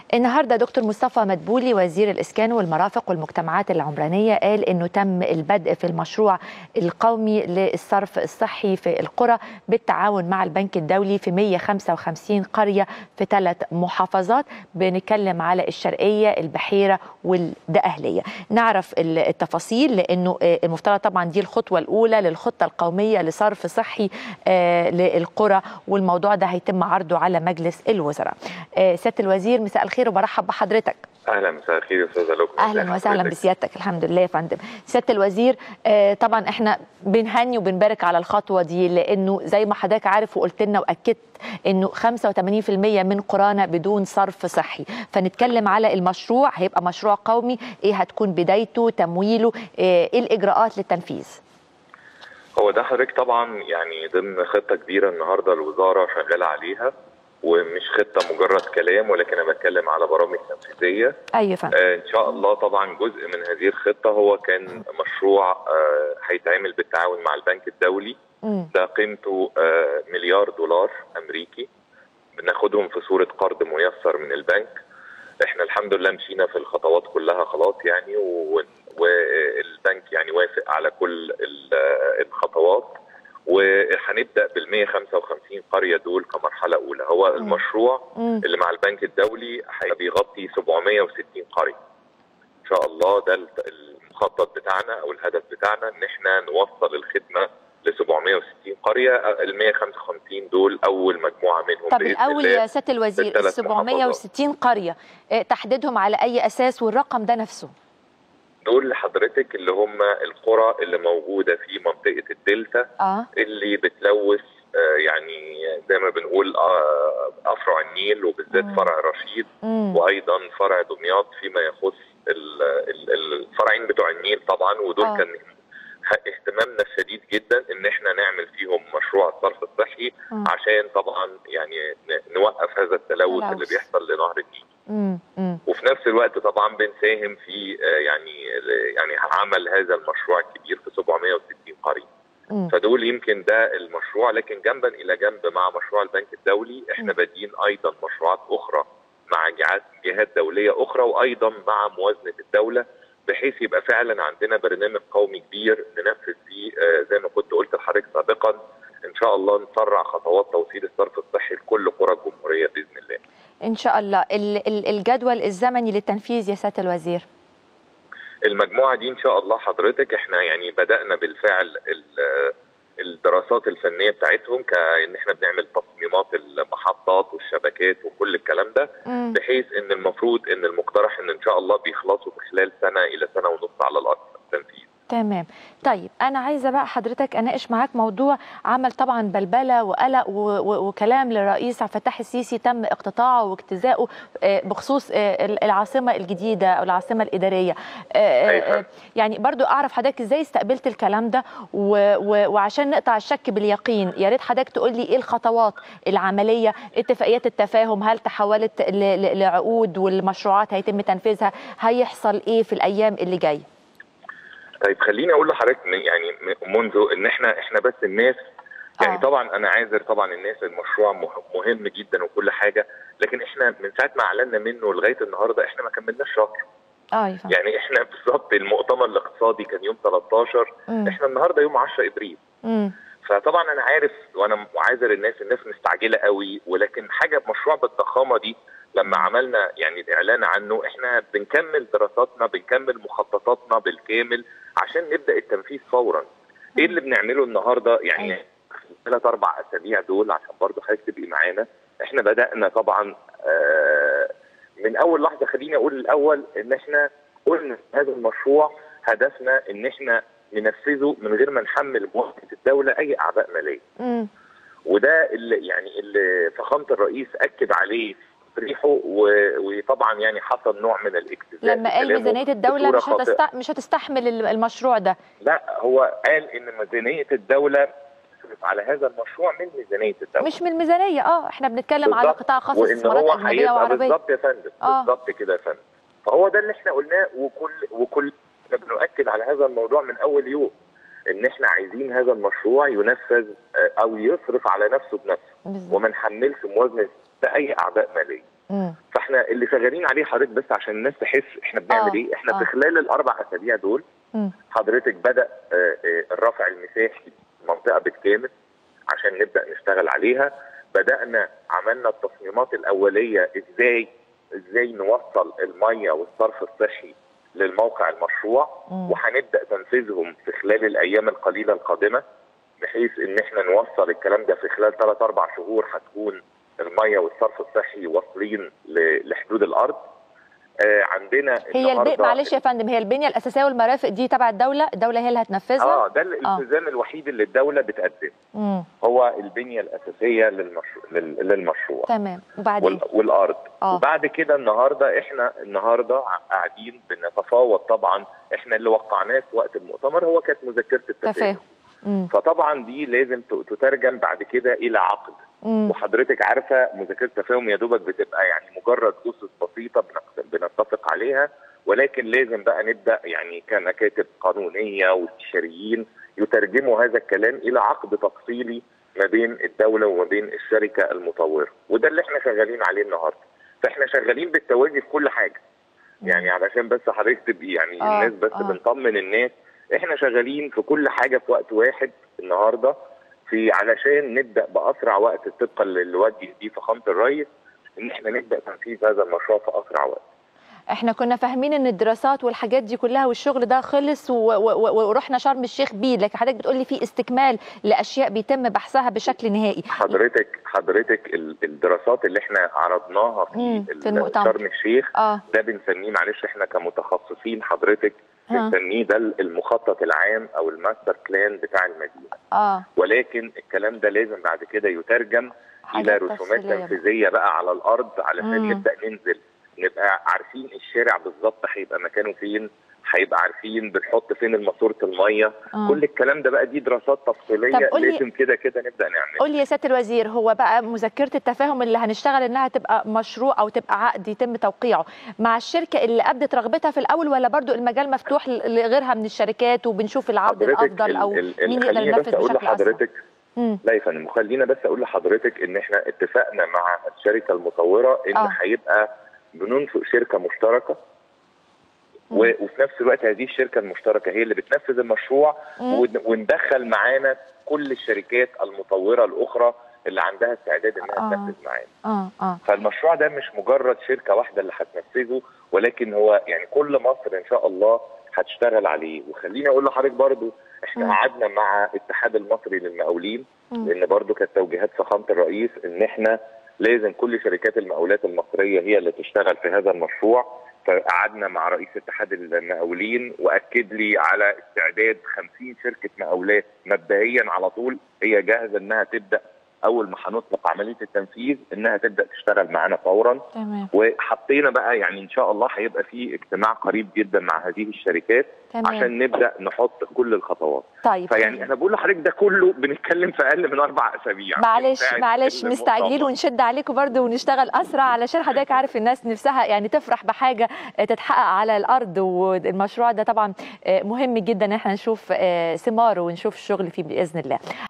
النهارده دكتور مصطفى مدبولي وزير الاسكان والمرافق والمجتمعات العمرانيه قال انه تم البدء في المشروع القومي للصرف الصحي في القرى بالتعاون مع البنك الدولي في 155 قريه في ثلاث محافظات بنتكلم على الشرقيه البحيره والدقهليه نعرف التفاصيل لانه المفترض طبعا دي الخطوه الاولى للخطه القوميه لصرف صحي للقرى والموضوع ده هيتم عرضه على مجلس الوزراء سياده الوزير مساء الخير وبرحب بحضرتك اهلا مساء الخير يا استاذه لوكا اهلا وسهلا بسيادتك الحمد لله يا فندم سياده الوزير آه طبعا احنا بنهني وبنبارك على الخطوه دي لانه زي ما حضرتك عارف وقلت لنا واكدت انه 85% من قرانا بدون صرف صحي فنتكلم على المشروع هيبقى مشروع قومي ايه هتكون بدايته تمويله آه ايه الاجراءات للتنفيذ هو ده حضرتك طبعا يعني ضمن خطه كبيره النهارده الوزاره شغاله عليها ومش خطه مجرد كلام ولكن انا بتكلم على برامج تنفيذيه ايوه فندم آه ان شاء الله طبعا جزء من هذه الخطه هو كان مشروع آه هيتعمل بالتعاون مع البنك الدولي م. ده قيمته آه مليار دولار امريكي بناخدهم في صوره قرض ميسر من البنك احنا الحمد لله مشينا في الخطوات كلها خلاص يعني والبنك يعني وافق على كل الخطوات وهنبدا بال 155 قريه دول كمرحله اولى هو المشروع مم. اللي مع البنك الدولي بيغطي 760 قريه ان شاء الله ده المخطط بتاعنا او الهدف بتاعنا ان احنا نوصل الخدمه ل 760 قريه ال 155 دول اول مجموعه منهم طب الاول يا سياده الوزير ال 760 قريه تحديدهم على اي اساس والرقم ده نفسه دول حضرتك اللي هم القرى اللي موجوده في منطقه الدلتا آه. اللي بتلوث آه يعني زي ما بنقول آه افرع النيل وبالذات فرع رشيد مم. وايضا فرع دمياط فيما يخص الفرعين بتوع النيل طبعا ودول آه. كان اهتمامنا الشديد جدا ان احنا نعمل فيهم مشروع الصرف الصحي مم. عشان طبعا يعني نوقف هذا التلوث اللي تلوث. بيحصل لنهر النيل مم. مم. وفي نفس الوقت طبعا بنساهم في يعني يعني عمل هذا المشروع الكبير في 760 قريه مم. فدول يمكن ده المشروع لكن جنبا الى جنب مع مشروع البنك الدولي احنا بادئين ايضا مشروعات اخرى مع جهات جهات دوليه اخرى وايضا مع موازنه الدوله بحيث يبقى فعلا عندنا برنامج قومي كبير ننفذ فيه آه، زي ما كنت قلت لحضرتك سابقا ان شاء الله نسرع خطوات توصيل الصرف الصحي لكل قرى الجمهوريه باذن الله. ان شاء الله ال- ال- الجدول الزمني للتنفيذ يا سياده الوزير المجموعه دي ان شاء الله حضرتك احنا يعني بدانا بالفعل ال- الدراسات الفنيه بتاعتهم كان احنا بنعمل تصميمات المحطات والشبكات وكل الكلام ده مم. بحيث ان المفروض ان المقترح ان ان شاء الله بيخلصوا في خلال سنه الى سنه ونص على الاكثر تنفيذ. تمام طيب انا عايزه بقى حضرتك اناقش معاك موضوع عمل طبعا بلبله وقلق و- و- وكلام للرئيس عبد الفتاح السيسي تم اقتطاعه واجتزائه آه، بخصوص آه، العاصمه الجديده او العاصمه الاداريه آه، أيوة. آه، يعني برضو اعرف حضرتك ازاي استقبلت الكلام ده و- و- وعشان نقطع الشك باليقين يا ريت حضرتك تقول لي ايه الخطوات العمليه اتفاقيات التفاهم هل تحولت ل- ل- لعقود والمشروعات هيتم تنفيذها هيحصل ايه في الايام اللي جايه طيب خليني اقول لحضرتك من- يعني م- منذ ان احنا احنا بس الناس يعني آه. طبعا انا عاذر طبعا الناس المشروع مه- مهم جدا وكل حاجه لكن احنا من ساعه ما اعلنا منه لغايه النهارده احنا ما كملناش شهر اه يا فندم. يعني احنا بالظبط المؤتمر الاقتصادي كان يوم 13 مم. احنا النهارده يوم 10 ابريل مم. فطبعا انا عارف وانا عاذر الناس الناس مستعجله قوي ولكن حاجه مشروع بالضخامه دي لما عملنا يعني الاعلان عنه احنا بنكمل دراساتنا بنكمل مخططاتنا بالكامل عشان نبدا التنفيذ فورا ايه اللي بنعمله النهارده يعني أيوة. ثلاث اربع اسابيع دول عشان برضه حضرتك تبقي معانا احنا بدانا طبعا آه، من اول لحظه خليني اقول الاول ان احنا قلنا هذا المشروع هدفنا ان احنا ننفذه من غير ما نحمل موازنه الدوله اي اعباء ماليه مم. وده اللي يعني اللي فخامه الرئيس اكد عليه في تصريحه و- وطبعا يعني حصل نوع من الاجتزاء لما قال بكلامه ميزانيه الدوله بصورة مش خاطئة. هتست... مش هتستحمل ال- المشروع ده لا هو قال ان ميزانيه الدوله تصرف على هذا المشروع من ميزانيه الدوله مش من الميزانيه اه احنا بنتكلم على بالظبط. قطاع خاص وان استثمارات هو اجنبيه هيبقى وعربيه بالظبط يا فندم آه. بالظبط كده يا فندم فهو ده اللي احنا قلناه وكل وكل إحنا بنؤكد على هذا الموضوع من اول يوم ان احنا عايزين هذا المشروع ينفذ آه، او يصرف على نفسه بنفسه بالظبط. وما نحملش موازنه اي اعباء ماليه مم. فاحنا اللي شغالين عليه حضرتك بس عشان الناس تحس احنا بنعمل آه، ايه احنا آه. في خلال الاربع اسابيع دول مم. حضرتك بدا آه، آه، الرفع المساحي المنطقه بالكامل عشان نبدا نشتغل عليها بدانا عملنا التصميمات الاوليه ازاي ازاي نوصل الميه والصرف الصحي للموقع المشروع مم. وهنبدا تنفيذهم في خلال الايام القليله القادمه بحيث ان احنا نوصل الكلام ده في خلال 3 4 شهور هتكون الميه والصرف الصحي واصلين ل- لحدود الارض آه عندنا هي البي... النهاردة- معلش يا فندم هي البنيه الاساسيه والمرافق دي تبع الدوله الدوله هي اللي هتنفذها اه ده الالتزام الوحيد اللي الدوله بتقدمه مم. هو البنيه الاساسيه للمشروع للمشروع تمام وبعدين وال- والارض آه. وبعد كده النهارده احنا النهارده قاعدين بنتفاوض طبعا احنا اللي وقعناه في وقت المؤتمر هو كانت مذكره التفاهم تفاهم مم. فطبعا دي لازم ت- تترجم بعد كده الى عقد مم. وحضرتك عارفه مذكره التفاهم يا دوبك بتبقى يعني مجرد اسس بسيطه بنق- بنتفق عليها ولكن لازم بقى نبدا يعني كمكاتب قانونيه واستشاريين يترجموا هذا الكلام الى عقد تفصيلي ما بين الدوله وما بين الشركه المطوره وده اللي احنا شغالين عليه النهارده فاحنا شغالين بالتوازي في كل حاجه يعني علشان بس حضرتك تبقي يعني آه، الناس بس آه. بنطمن الناس احنا شغالين في كل حاجه في وقت واحد النهارده في علشان نبدا باسرع وقت طبقا اللي وجه بيه فخامه الرئيس ان احنا نبدا تنفيذ هذا المشروع في اسرع وقت. احنا كنا فاهمين ان الدراسات والحاجات دي كلها والشغل ده خلص و... و... و... ورحنا شرم الشيخ بيه لكن حضرتك بتقولي في استكمال لاشياء بيتم بحثها بشكل نهائي حضرتك حضرتك ال- الدراسات اللي احنا عرضناها في, مم، ال- في المؤتمر. شرم الشيخ اه ده بنسميه معلش احنا كمتخصصين حضرتك ها. بنسميه ده المخطط العام او الماستر بلان بتاع المدينه اه ولكن الكلام ده لازم بعد كده يترجم الى حاجات رسومات تفصيلية بقى. تنفيذيه بقى على الارض علشان مم. نبدا ننزل نبقى عارفين الشارع بالظبط هيبقى مكانه فين هيبقى عارفين بنحط فين ماسوره الميه آه. كل الكلام ده بقى دي دراسات تفصيليه طب قولي- لازم كده كده نبدا نعملها قول لي يا سياده الوزير هو بقى مذكره التفاهم اللي هنشتغل انها تبقى مشروع او تبقى عقد يتم توقيعه مع الشركه اللي ابدت رغبتها في الاول ولا برضو المجال مفتوح ل- لغيرها من الشركات وبنشوف العرض حضرتك الافضل ال- او ال- ال- مين يقدر خليني بس ينفذ اقول بشكل اسرع لحضرتك مم. لا يا فندم خلينا بس اقول لحضرتك ان احنا اتفقنا مع الشركه المطوره ان آه. هيبقى بننشئ شركه مشتركه مم. و- وفي نفس الوقت هذه الشركه المشتركه هي اللي بتنفذ المشروع مم. ون- وندخل معانا كل الشركات المطوره الاخرى اللي عندها استعداد انها آه. تنفذ معانا اه اه فالمشروع ده مش مجرد شركه واحده اللي هتنفذه ولكن هو يعني كل مصر ان شاء الله هتشتغل عليه وخليني اقول لحضرتك برضو احنا مم. قعدنا مع الاتحاد المصري للمقاولين مم. لان برضو كانت توجيهات فخامه الرئيس ان احنا لازم كل شركات المقاولات المصريه هي اللي تشتغل في هذا المشروع فقعدنا مع رئيس اتحاد المقاولين واكد لي على استعداد 50 شركه مقاولات مبدئيا على طول هي جاهزه انها تبدا اول ما هنطلق عمليه التنفيذ انها تبدا تشتغل معانا فورا تمام وحطينا بقى يعني ان شاء الله هيبقى في اجتماع قريب جدا مع هذه الشركات تمام عشان نبدا نحط كل الخطوات طيب فيعني انا بقول لحضرتك ده كله بنتكلم في اقل من اربع اسابيع معلش بتاعت معلش المؤتمر. مستعجلين ونشد عليكم برضو ونشتغل اسرع علشان حضرتك عارف الناس نفسها يعني تفرح بحاجه تتحقق على الارض والمشروع ده طبعا مهم جدا ان احنا نشوف ثماره ونشوف الشغل فيه باذن الله